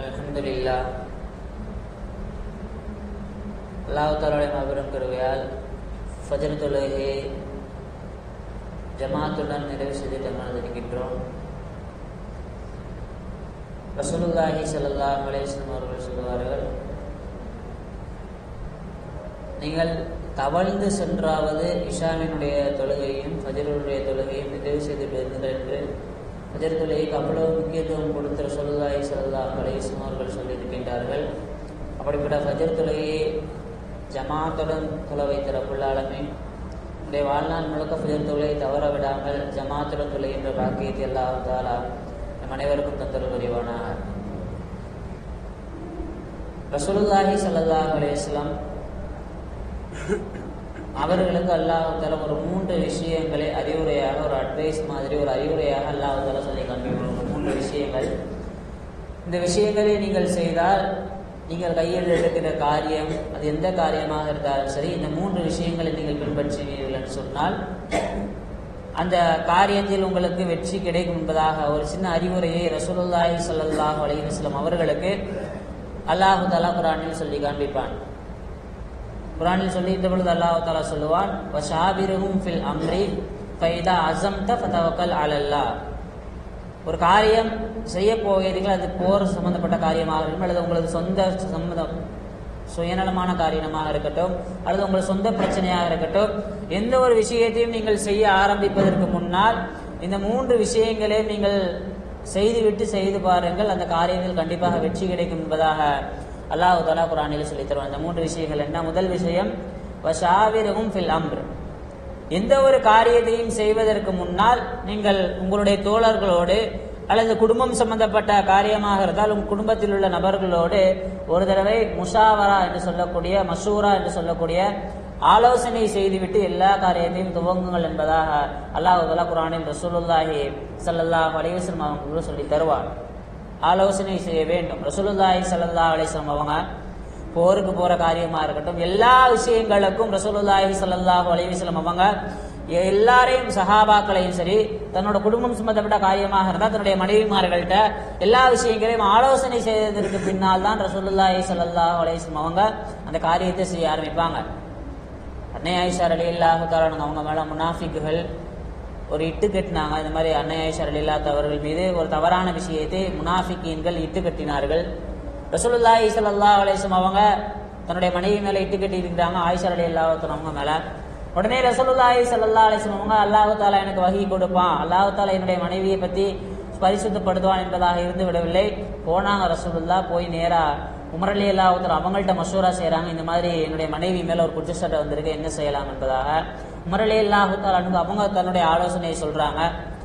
அல்ஹம்துலில்லா அல்லாஹ் தாலாவுடைய மாபெரும் கருவையால் ஃபஜர் தொழுகையை ஜமாத்துடன் நிறைவு செய்து தமிழ் இருக்கின்றோம் ரசூலுல்லாஹி ஸல்லல்லாஹு அலைஹி வஸல்லம் அவர்கள் சொல்லுவார்கள் நீங்கள் தவழ்ந்து சென்றாவது இஷாவினுடைய தொழுகையும் ஃபஜருடைய தொழுகையும் நிறைவு செய்து விடுங்கள் என்று ஃபஜர் தொழுகைக்கு அவ்வளவு முக்கியத்துவம் கொடுத்த ரசூலுல்லாஹி ஸல்லல்லாஹு அலைஹி வஸல்லம் அவர்கள் சொல்லியிருக்கின்றார்கள் அப்படிப்பட்ட ஃபஜர் தொழுகையை ஜமாத்துடன் தொழ வைத்த ரப்புல் ஆலமீன் உடைய வாழ்நாள் முழுக்க ஃபஜர் தொழுகையை தவற விடாமல் ஜமாத்துடன் தொழுகின்ற பாக்கியத்தை அல்லாஹ் தாலா நம் அனைவருக்கும் தந்தல் புரிவானாக ரசூலுல்லாஹி ஸல்லல்லாஹு அலைஹி வஸல்லம் அவர்களுக்கு அல்லாஹால ஒரு மூன்று விஷயங்களை அறிவுரையாக ஒரு அட்வைஸ் மாதிரி ஒரு அறிவுரையாக அல்லாஹால சொல்லி காண்பிக்கிறோம் மூன்று விஷயங்கள் இந்த விஷயங்களை நீங்கள் செய்தால் நீங்கள் கையில் எடுக்கிற காரியம் அது எந்த காரியமாக இருந்தாலும் சரி இந்த மூன்று விஷயங்களை நீங்கள் பின்பற்றுவீர்கள் என்று சொன்னால் அந்த காரியத்தில் உங்களுக்கு வெற்றி கிடைக்கும் என்பதாக ஒரு சின்ன அறிவுரையை ரசூலுல்லாஹி ஸல்லல்லாஹு அலைஹி வஸல்லம் அவர்களுக்கு அல்லாஹு தலா குரானில் சொல்லி காண்பிப்பான் குரானில் சொல்லிட்ட பொழுது அல்லாஹ் தாலா சொல்லுவான் வஷாபிருஹும் ஃபில் அம்ரி ஃபைதா அஸம்த ஃபதவக்கல் அலல்லா ஒரு காரியம் செய்ய போகிறீர்கள் அது போர் சம்பந்தப்பட்ட காரியமாக இருக்கட்டும் அல்லது உங்களது சொந்த சம்மதம் சுயநலமான காரியமாக இருக்கட்டும் அல்லது உங்களது சொந்த பிரச்சனையாக இருக்கட்டும் எந்த ஒரு விஷயத்தையும் நீங்கள் செய்ய ஆரம்பிப்பதற்கு முன்னால் இந்த மூன்று விஷயங்களையும் நீங்கள் செய்துவிட்டு செய்து பாருங்கள் அந்த காரியத்தில் கண்டிப்பாக வெற்றி கிடைக்கும் என்பதாக அல்லாஹு தலா குரானில் சொல்லி தருவான் அந்த மூன்று விஷயங்கள் என்ன முதல் விஷயம் வஷாவிரகும் ஃபில் அம்ர் எந்த ஒரு காரியத்தையும் செய்வதற்கு முன்னால் நீங்கள் உங்களுடைய தோழர்களோடு அல்லது குடும்பம் சம்பந்தப்பட்ட காரியமாக இருந்தால் உங்கள் குடும்பத்தில் உள்ள நபர்களோடு ஒரு தடவை முஷாவரா என்று சொல்லக்கூடிய மசூரா என்று சொல்லக்கூடிய ஆலோசனை செய்துவிட்டு எல்லா காரியத்தையும் துவங்குங்கள் என்பதாக அல்லாஹு தலா குரானில் ரசூலுல்லாஹி சல்லாஹ் அலைவசம் அவங்க சொல்லி தருவார் ஆலோசனை செய்ய வேண்டும் ரசூலுல்லாஹி சல்லா அலிஸ்லாம் அவங்க போருக்கு போற காரியமா இருக்கட்டும் எல்லா விஷயங்களுக்கும் ரசூலுல்லாஹி சல்லாஹூ அலிவசலம் அவங்க எல்லாரையும் சஹாபாக்களையும் சரி தன்னோட குடும்பம் சம்பந்தப்பட்ட காரியமாக இருந்தால் தன்னுடைய மனைவிமார்கள்ட்ட எல்லா விஷயங்களையும் ஆலோசனை செய்ததற்கு பின்னால் தான் ரசூலுல்லாஹி சல்லாஹூ அலிஸ்லாம் அவங்க அந்த காரியத்தை செய்ய ஆரம்பிப்பாங்க அன்னை ஆயிஷார் அலி இல்லாஹு அவங்க மேல முனாஃபிக்குகள் ஒரு இட்டு கட்டினாங்க இந்த மாதிரி அன்னை ஆயிஷா அலில்லாத் அவர்கள் மீது ஒரு தவறான விஷயத்தை முனாஃபிக்கீன்கள் இட்டு கட்டினார்கள் ரசூலுல்லாஹி ஸல்லல்லாஹு அலைஹி வஸல்லம் அவங்க தன்னுடைய மனைவி மேல இட்டு கட்டி இருக்கிறாங்க ஆயிஷா அலி அவங்க மேல உடனே ரசூலுல்லாஹி ஸல்லல்லாஹு அலைஹி வஸல்லம் அவங்க அல்லாஹ் தாலா எனக்கு வகி கொடுப்பான் அல்லாஹ் தாலா என்னுடைய மனைவியை பத்தி பரிசுத்தப்படுத்துவான் என்பதாக இருந்து விடவில்லை போனாங்க ரசூலுல்லா போய் நேரா உமரலி அல்லாஹூத்தர் அவங்கள்ட்ட மசூரா செய்கிறாங்க இந்த மாதிரி என்னுடைய மனைவி மேல ஒரு குற்றச்சாட்டு வந்திருக்கு என்ன செய்யலாம் என்பதாக உமரலி அல்லாஹூத்தால் அனுப்பு அவங்க தன்னுடைய ஆலோசனையை சொல்றாங்க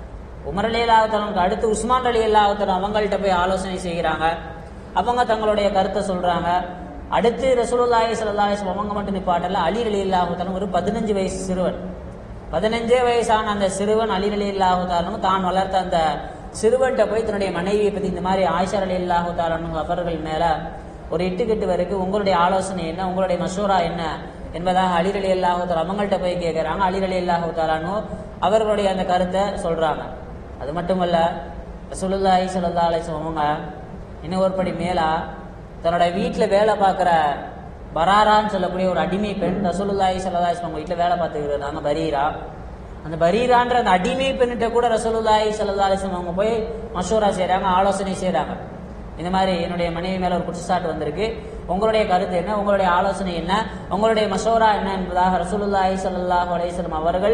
உமரலி அல்லாஹூத்தாலுக்கு அடுத்து உஸ்மான் அலி அல்லாஹூத்தர் அவங்கள்ட்ட போய் ஆலோசனை செய்கிறாங்க அவங்க தங்களுடைய கருத்தை சொல்றாங்க அடுத்து ரசூலுல்லாஹி ஸல்லல்லாஹு அலைஹி அவங்க மட்டும் நிப்பாட்டல அலி அலி அல்லாஹூத்தாலும் ஒரு பதினஞ்சு வயசு சிறுவன் பதினஞ்சே வயசான அந்த சிறுவன் அலி அலி அல்லாஹூத்தாலும் தான் வளர்த்த அந்த சிறுவன்கிட்ட போய் தன்னுடைய மனைவியை பத்தி இந்த மாதிரி ஆயிஷா அலி அல்லாஹூத்தாலும் அவர்கள் மேல ஒரு இட்டுக்கட்டு வரைக்கும் உங்களுடைய ஆலோசனை என்ன உங்களுடைய மசூரா என்ன என்பதாக அலிரலி அல்லாஹூத்தால் அவங்கள்ட்ட போய் கேட்குறாங்க அலிரலி அல்லாஹூத்தாலானோ அவர்களுடைய அந்த கருத்தை சொல்றாங்க அது மட்டுமல்ல ரசூலுல்லாஹி சல்லா அலிஸ்லாம் அவங்க இன்னும் ஒரு படி மேலா தன்னோட வீட்டில் வேலை பார்க்குற பராரான்னு சொல்லக்கூடிய ஒரு அடிமை பெண் ரசூலுல்லாஹி சல்லா அவங்க வீட்டில் வேலை பார்த்துக்கிறாங்க பரீரா அந்த பரீரான்ற அந்த அடிமை பெண்ணிட்ட கூட ரசூலுல்லாஹி சல்லா அலிஸ்லாம் அவங்க போய் மசூரா செய்கிறாங்க ஆலோசனை செய்கிறாங்க இந்த மாதிரி என்னுடைய மனைவி மேல ஒரு குற்றச்சாட்டு வந்திருக்கு உங்களுடைய கருத்து என்ன உங்களுடைய ஆலோசனை என்ன உங்களுடைய மசோரா என்ன என்பதாக ரசூலுல்லாஹி சல்லாஹூ அலையம் அவர்கள்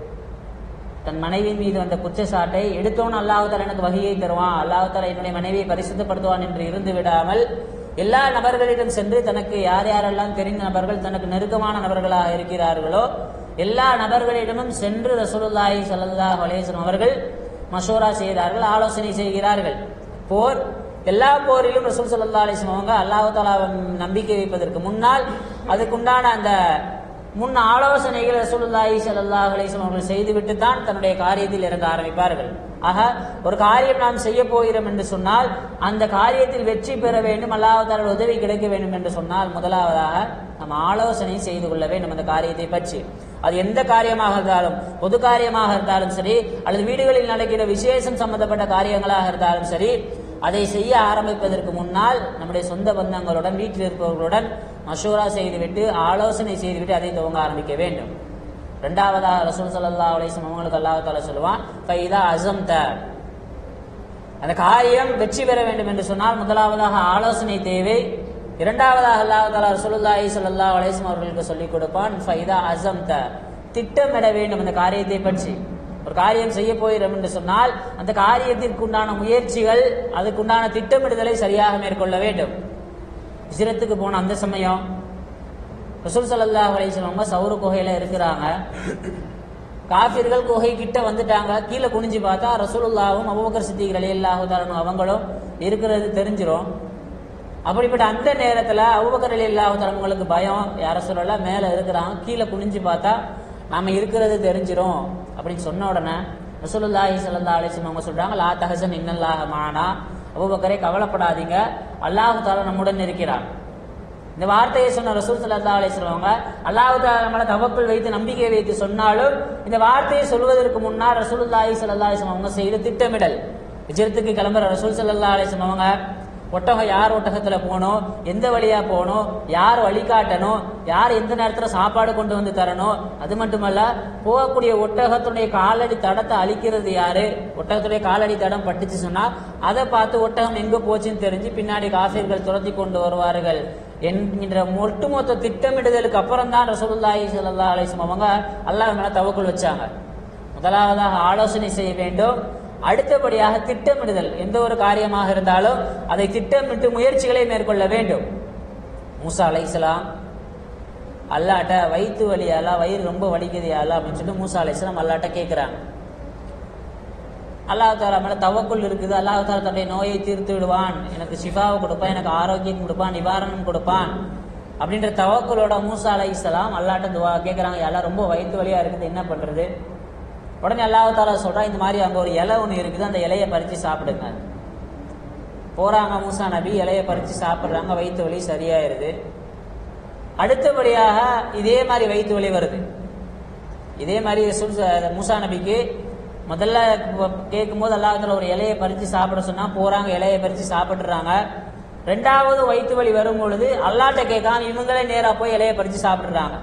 தன் மனைவி மீது வந்த குற்றச்சாட்டை எடுத்தோன்னு அல்லாஹால எனக்கு வகையை தருவான் அல்லாஹால என்னுடைய மனைவியை பரிசுத்தப்படுத்துவான் என்று இருந்து விடாமல் எல்லா நபர்களிடம் சென்று தனக்கு யார் யாரெல்லாம் தெரிந்த நபர்கள் தனக்கு நெருக்கமான நபர்களாக இருக்கிறார்களோ எல்லா நபர்களிடமும் சென்று ரசூலுல்லாஹி சல்லாஹ் அலேஸ்லம் அவர்கள் மசோரா செய்கிறார்கள் ஆலோசனை செய்கிறார்கள் போர் எல்லா போரிலும் ரசூல் சல்லா அலிஸ்லாம் அவங்க அல்லாஹு தாலாவை நம்பிக்கை வைப்பதற்கு முன்னால் அதுக்குண்டான அந்த முன் ஆலோசனைகள் ரசூலுல்லாஹி சல்லாஹ் அலிஸ்லாம் அவர்கள் செய்துவிட்டு தான் தன்னுடைய காரியத்தில் இறங்க ஆரம்பிப்பார்கள் ஆக ஒரு காரியம் நாம் செய்ய போகிறோம் என்று சொன்னால் அந்த காரியத்தில் வெற்றி பெற வேண்டும் அல்லாஹால உதவி கிடைக்க வேண்டும் என்று சொன்னால் முதலாவதாக நம்ம ஆலோசனை செய்து கொள்ள வேண்டும் அந்த காரியத்தை பற்றி அது எந்த காரியமாக இருந்தாலும் பொது காரியமாக இருந்தாலும் சரி அல்லது வீடுகளில் நடக்கிற விசேஷம் சம்பந்தப்பட்ட காரியங்களாக இருந்தாலும் சரி அதை செய்ய ஆரம்பிப்பதற்கு முன்னால் நம்முடைய சொந்த பந்தங்களுடன் வீட்டில் இருப்பவர்களுடன் மஷூரா செய்துவிட்டு ஆலோசனை செய்துவிட்டு அதை துவங்க ஆரம்பிக்க வேண்டும் ரெண்டாவதாக ரசூல் சல்லா அலிஸ்லாம் அவங்களுக்கு அல்லாஹ் தாலா சொல்லுவான் ஃபைதா அசம்த அந்த காரியம் வெற்றி பெற வேண்டும் என்று சொன்னால் முதலாவதாக ஆலோசனை தேவை இரண்டாவதாக அல்லாஹ் தாலா ரசூலுல்லாஹி ஸல்லல்லாஹு அலைஹி வஸல்லம் அவர்களுக்கு சொல்லிக் கொடுப்பான் ஃபைதா அஸம்த திட்டமிட வேண்டும் அந்த காரியத்தை பற்றி ஒரு காரியம் செய்ய போகிறோம் என்று சொன்னால் அந்த காரியத்திற்குண்டான முயற்சிகள் அதுக்குண்டான திட்டமிடுதலை சரியாக மேற்கொள்ள வேண்டும் ஹிஜ்ரத்துக்கு போன அந்த சமயம் ரசூல் ஸல்லல்லாஹு அலைஹி வஸல்லம் அவங்க சௌர குகையில இருக்கிறாங்க காபிர்கள் குகை கிட்ட வந்துட்டாங்க கீழே குனிஞ்சு பார்த்தா ரசூலுல்லாவும் அபூபக்கர் சித்திக் ரலியல்லாஹு தஆலா அவங்களும் இருக்கிறது தெரிஞ்சிரும் அப்படிப்பட்ட அந்த நேரத்துல அபூபக்கர் ரலியல்லாஹு தஆலா அவங்களுக்கு பயம் யார சொல்லல மேல இருக்கிறாங்க கீழே குனிஞ்சு பார்த்தா நாம இருக்கிறது தெரிஞ்சிரும் அப்படின்னு சொன்ன உடனே ரசூலுல்லாஹி ஸல்லல்லாஹு அலைஹி வஸல்லம் அவங்க சொல்றாங்க லா தஹசன் இன்னல்லாஹ மானா அபூபக்கரே கவலைப்படாதீங்க அல்லாஹ் தஆலா நம்முடன் இருக்கிறான் இந்த வார்த்தையை சொன்ன ரசூல் சல்லா அலிஸ்லாம் அவங்க அல்லாஹு மேல தவக்குள் வைத்து நம்பிக்கை வைத்து சொன்னாலும் இந்த வார்த்தையை சொல்வதற்கு முன்னால் ரசூலுல்லாஹி சல்லா அலிஸ்லாம் அவங்க செய்த திட்டமிடல் விஜயத்துக்கு கிளம்புற ரசூல் சல்லா அலிஸ்லாம் அவங்க ஒட்டகம் யார் ஒட்டகத்துல போகணும் எந்த வழியா போகணும் யார் வழிகாட்டணும் யார் எந்த நேரத்துல சாப்பாடு கொண்டு வந்து தரணும் அது மட்டுமல்ல போகக்கூடிய ஒட்டகத்துடைய காலடி தடத்தை அழிக்கிறது யாரு ஒட்டகத்துடைய காலடி தடம் பட்டுச்சு சொன்னா அதை பார்த்து ஒட்டகம் எங்க போச்சுன்னு தெரிஞ்சு பின்னாடி காஃபிர்கள் துரத்தி கொண்டு வருவார்கள் என்கின்ற ஒட்டுமொத்த திட்டமிடுதலுக்கு அப்புறம் தான் ரசூலுல்லாஹி ஸல்லல்லாஹு அலைஹி வஸல்லம் அவங்க அல்லாஹ் மேல தவக்குள் வச்சாங்க முதலாவதாக ஆலோசனை செய்ய வேண்டும் அடுத்தபடியாக திட்டமிடுதல் எந்த ஒரு காரியமாக இருந்தாலும் அதை திட்டமிட்டு முயற்சிகளை மேற்கொள்ள வேண்டும் மூசா அலைஹிஸ்ஸலாம் அல்லாட்ட வயிற்று வலியாலா வயிறு ரொம்ப வலிக்குதியாலா அப்படின்னு சொல்லிட்டு மூசா அலைஹிஸ்ஸலாம் அல்லாட்ட கேட்குறாங்க அல்லாஹ் தாலா மேல தவக்குள் இருக்குது அல்லாஹ் தாலா தன்னுடைய நோயை தீர்த்து விடுவான் எனக்கு ஷிஃபாவை கொடுப்பான் எனக்கு ஆரோக்கியம் கொடுப்பான் நிவாரணம் கொடுப்பான் அப்படின்ற தவக்குலோட மூசா அலை இஸ்லாம் அல்லாட்ட துவா கேட்குறாங்க எல்லாம் ரொம்ப வயிற்று வலியா இருக்குது என்ன பண்றது உடனே அல்லாஹ் தாலா சொல்றான் இந்த மாதிரி அங்க ஒரு இலை ஒன்று இருக்குது அந்த இலையை பறிச்சு சாப்பிடுங்க போறாங்க மூசா நபி இலையை பறிச்சு சாப்பிடுறாங்க வயிற்று வலி சரியாயிருது அடுத்தபடியாக இதே மாதிரி வயிற்று வலி வருது இதே மாதிரி ரசூல் ச- மூசா நபிக்கு முதல்ல கேட்கும் போது அல்லாஹத்துல ஒரு இலையை பறிச்சு சாப்பிட சொன்னா போறாங்க இலையை பறிச்சு சாப்பிடுறாங்க ரெண்டாவது வயிற்று வலி வரும் பொழுது அல்லாட்ட கேட்காம இவங்களே நேரா போய் இலையை பறிச்சு சாப்பிடுறாங்க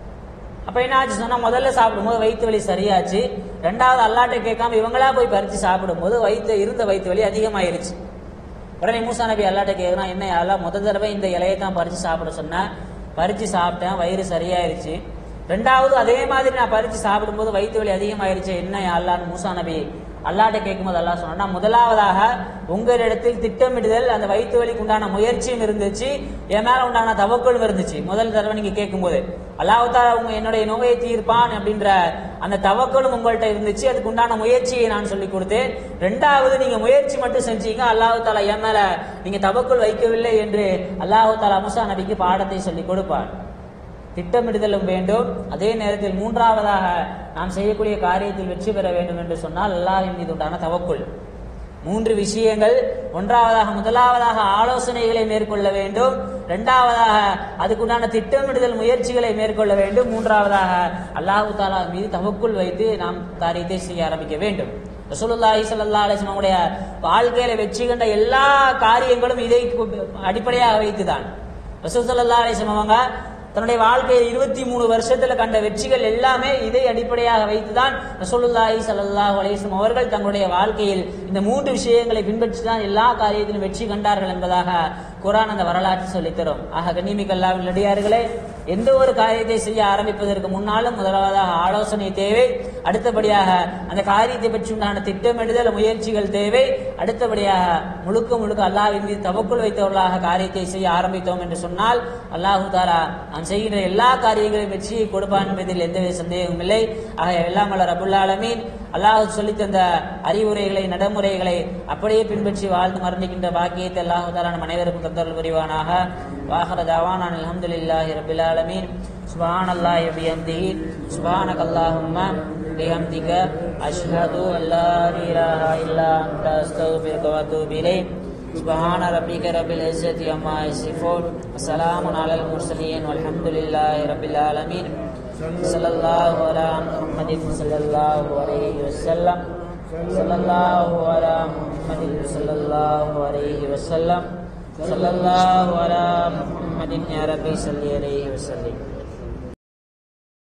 அப்ப என்ன ஆச்சு சொன்னா முதல்ல சாப்பிடும்போது வயிற்று வலி சரியாச்சு ரெண்டாவது அல்லாட்ட கேட்காம இவங்களா போய் பறிச்சு சாப்பிடும்போது வயிற்று இருந்த வயிற்று வலி அதிகமாயிருச்சு உடனே மூசா நபி அல்லாட்ட கேட்குறான் என்ன எல்லாம் முத தடவை இந்த இலையை தான் பறிச்சு சாப்பிட சொன்னேன் பறிச்சு சாப்பிட்டேன் வயிறு சரியாயிருச்சு ரெண்டாவது அதே மாதிரி நான் பறிச்சு சாப்பிடும்போது வயிற்று வலி அதிகமாயிருச்சு என்ன அல்லான்னு மூசா நபி அல்லாட்ட கேட்கும்போது அல்லாஹ் சொன்னா முதலாவதாக உங்களிடத்தில் திட்டமிடுதல் அந்த வயிற்று வலிக்கு உண்டான முயற்சியும் இருந்துச்சு என் மேல உண்டான தவக்கலும் இருந்துச்சு முதல் தடவை நீங்க கேட்கும்போது அல்லாஹால உங்க என்னுடைய நோயை தீர்ப்பான் அப்படின்ற அந்த தவக்கலும் உங்கள்கிட்ட இருந்துச்சு அதுக்கு உண்டான முயற்சியை நான் சொல்லி கொடுத்தேன் ரெண்டாவது நீங்க முயற்சி மட்டும் செஞ்சீங்க அல்லாஹு தாலா என் மேல நீங்க தவக்குள் வைக்கவில்லை என்று அல்லாஹு தாலா முசா நபிக்கு பாடத்தை சொல்லி கொடுப்பான் திட்டமிடுதலும் வேண்டும் அதே நேரத்தில் மூன்றாவதாக நாம் செய்யக்கூடிய காரியத்தில் வெற்றி பெற வேண்டும் என்று சொன்னால் அல்லாஹின் மீது உண்டான தவக்குள் மூன்று விஷயங்கள் ஒன்றாவதாக முதலாவதாக ஆலோசனைகளை மேற்கொள்ள வேண்டும் இரண்டாவதாக அதுக்குண்டான திட்டமிடுதல் முயற்சிகளை மேற்கொள்ள வேண்டும் மூன்றாவதாக அல்லாஹு தாலா மீது தவக்குள் வைத்து நாம் காரியத்தை செய்ய ஆரம்பிக்க வேண்டும் ரசூலுல்லாஹி ஸல்லல்லாஹு அலைஹி வஸல்லம் உடைய வாழ்க்கையில வெற்றி கண்ட எல்லா காரியங்களும் இதை அடிப்படையாக வைத்துதான் ரசூல் ஸல்லல்லாஹு அலைஹி வஸல்லம் அவங்க தன்னுடைய வாழ்க்கையில் இருபத்தி மூணு வருஷத்துல கண்ட வெற்றிகள் எல்லாமே இதை அடிப்படையாக வைத்துதான் ரசூலுல்லாஹி ஸல்லல்லாஹு அலைஹி வஸல்லம் அவர்கள் தங்களுடைய வாழ்க்கையில் இந்த மூன்று விஷயங்களை பின்பற்றி தான் எல்லா காரியத்திலும் வெற்றி கண்டார்கள் என்பதாக குர்ஆன் அந்த வரலாற்றை சொல்லித் தரும் ஆக கண்ணிமிக்க அல்லாஹ்வின் நடிகார்களே எந்த ஒரு காரியத்தை செய்ய ஆரம்பிப்பதற்கு முன்னாலும் முதலாவதாக ஆலோசனை தேவை அடுத்தபடியாக அந்த காரியத்தை பற்றி உண்டான திட்டமிடுதல் முயற்சிகள் தேவை அடுத்தபடியாக முழுக்க முழுக்க அல்லாஹ்வின் மீது தவக்குள் வைத்தவர்களாக காரியத்தை செய்ய ஆரம்பித்தோம் என்று சொன்னால் அல்லாஹு தாலா நாம் செய்கின்ற எல்லா காரியங்களையும் வெற்றியை கொடுப்பான் என்பதில் எந்தவித சந்தேகமும் இல்லை ஆக எல்லாம் வல்ல ரபுல் ஆலமீன் அல்லாஹ் சொல்லித் தந்த அறிவுரைகளை நடைமுறைகளை அப்படியே பின்பற்றி வாழ்ந்து மரணிக்கின்ற பாக்கியத்தை அல்லாஹு தாலா நம் அனைவருக்கும் தந்தருள் புரிவானாக வாஹர தாவானான் அல்ஹம்துலில்லாஹி ரபில் ஆலமீன் سبحان الله وبحمده سبحانك اللهم بحمدك أشهد أن لا إله إلا أنت أستغفرك وأتوب إليك سبحان ربك رب العزة عما يصفون وسلام على المرسلين والحمد لله رب العالمين صلى الله على محمد صلى الله عليه وسلم صلى الله على محمد صلى الله عليه وسلم صلى الله على محمد يا ربي صل عليه وسلم